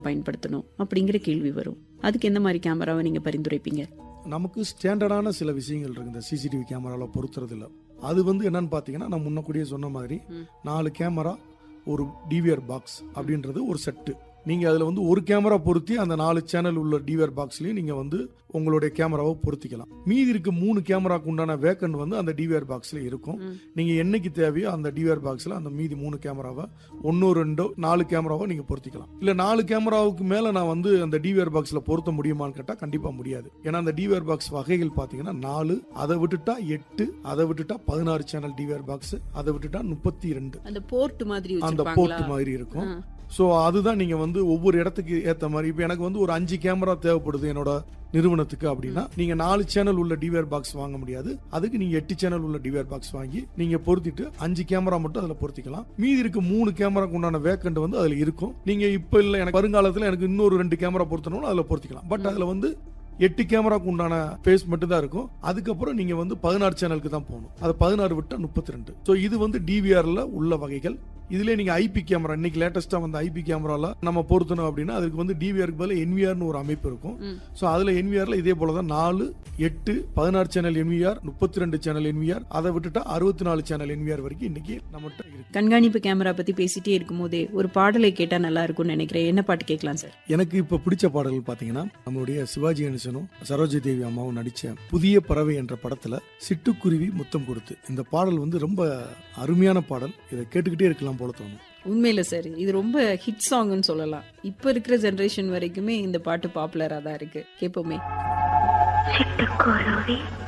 பயன்படுத்தணும் அப்படிங்கிற கேள்வி வரும் அதுக்கு எந்த மாதிரி கேமராவை நீங்க பரிந்துரைப்பீங்க நமக்கு ஸ்டாண்டர்டான சில விஷயங்கள் இருக்கு இந்த சிசிடிவி கேமராவில் பொறுத்துறது இல்ல அது வந்து என்னன்னு பார்த்தீங்கன்னா நான் முன்னக்கூடியே சொன்ன மாதிரி ம். நாலு கேமரா ஒரு டிவிஆர் பாக்ஸ் அப்படின்றது ஒரு செட்டு நீங்க அதுல வந்து ஒரு கேமரா பொருத்தி அந்த நாலு சேனல் உள்ள டிவிஆர் பாக்ஸ்லயும் நீங்க வந்து உங்களுடைய கேமராவை பொருத்திக்கலாம் மீதி இருக்க மூணு கேமராக்கு உண்டான வேக்கன் வந்து அந்த டிவிஆர் பாக்ஸ்ல இருக்கும் ம். நீங்க என்னைக்கு தேவையோ அந்த டிவிஆர் பாக்ஸ்ல அந்த மீதி மூணு கேமராவை ஒன்னோ ரெண்டோ நாலு கேமராவை நீங்க பொருத்திக்கலாம் இல்ல நாலு கேமராவுக்கு மேல நான் வந்து அந்த டிவிஆர் பாக்ஸ்ல பொருத்த முடியுமான்னு கேட்டா கண்டிப்பா முடியாது ஏன்னா அந்த டிவிஆர் பாக்ஸ் வகைகள் பாத்தீங்கன்னா நாலு அதை விட்டுட்டா எட்டு அதை விட்டுட்டா பதினாறு சேனல் டிவிஆர் பாக்ஸ் அதை விட்டுட்டா முப்பத்தி ரெண்டு அந்த போர்ட் மாதிரி அந்த வச்சிருப்பாங்களா போர்ட் மாதிரி இருக்கும் ஆ. ஸோ அதுதான் நீங்க வந்து ஒவ்வொரு இடத்துக்கு ஏத்த மாதிரி இப்போ எனக்கு வந்து ஒரு அஞ்சு கேமரா தேவைப்படுது என்னோட நிறுவனத்துக்கு அப்படின்னா நீங்க நாலு சேனல் உள்ள டிவிஆர் பாக்ஸ் வாங்க முடியாது அதுக்கு நீங்க எட்டு சேனல் உள்ள டிவிஆர் பாக்ஸ் வாங்கி நீங்க பொருத்திட்டு அஞ்சு கேமரா மட்டும் அதுல பொருத்திக்கலாம் மீதி இருக்க மூணு கேமராக்கு உண்டான வேக்கண்ட் வந்து அதுல இருக்கும் நீங்க இப்ப இல்ல எனக்கு வருங்காலத்துல எனக்கு இன்னொரு ரெண்டு கேமரா பொருத்தணும் அதுல பொருத்திக்கலாம் பட் அதுல வந்து எட்டு கேமராக்கு உண்டான பேஸ் மட்டும் தான் இருக்கும் அதுக்கப்புறம் நீங்க வந்து பதினாறு சேனலுக்கு தான் போகணும் அது பதினாறு விட்டா முப்பத்தி ரெண்டு ஸோ இது வந்து டிவிஆர்ல உள்ள வகைகள் இதுல நீங்க ஐபி கேமரா இன்னைக்கு லேட்டஸ்டா வந்து ஐபி கேமரால நம்ம பொருத்தணும் அப்படின்னா அதுக்கு வந்து டிவிஆருக்கு பதில் என்விஆர்னு ஒரு அமைப்பு இருக்கும் ம். ஸோ அதுல என்விஆர்ல இதே போல தான் நாலு எட்டு பதினாறு சேனல் என்விஆர் முப்பத்தி ரெண்டு சேனல் என்விஆர் அதை விட்டுட்டா அறுபத்தி நாலு சேனல் என்விஆர் வரைக்கும் இன்னைக்கு நம்மகிட்ட இருக்கு கண்காணிப்பு கேமரா பத்தி பேசிட்டே இருக்கும்போதே ஒரு பாடலை கேட்டா நல்லா இருக்கும்னு நினைக்கிறேன் என்ன பாட்டு கேட்கலாம் சார் எனக்கு இப்ப பிடிச்ச பாடல்கள் பாத்தீங்கன்னா நம்மளுடைய சிவாஜி கணேசனும் சரோஜி தேவி அம்மாவும் நடிச்ச புதிய பறவை என்ற படத்துல சிட்டுக்குருவி முத்தம் கொடுத்து இந்த பாடல் வந்து ரொம்ப அருமையான பாடல் இதை கேட்டுக்கிட்டே இருக்கலாம் போல தோணும் உண்மையில சார் இது ரொம்ப ஹிட் சாங்னு சொல்லலாம் இப்ப இருக்கிற ஜெனரேஷன் வரைக்குமே இந்த பாட்டு பாப்புலரா தான் இருக்கு கேட்போமே சிட்டுக்குருவி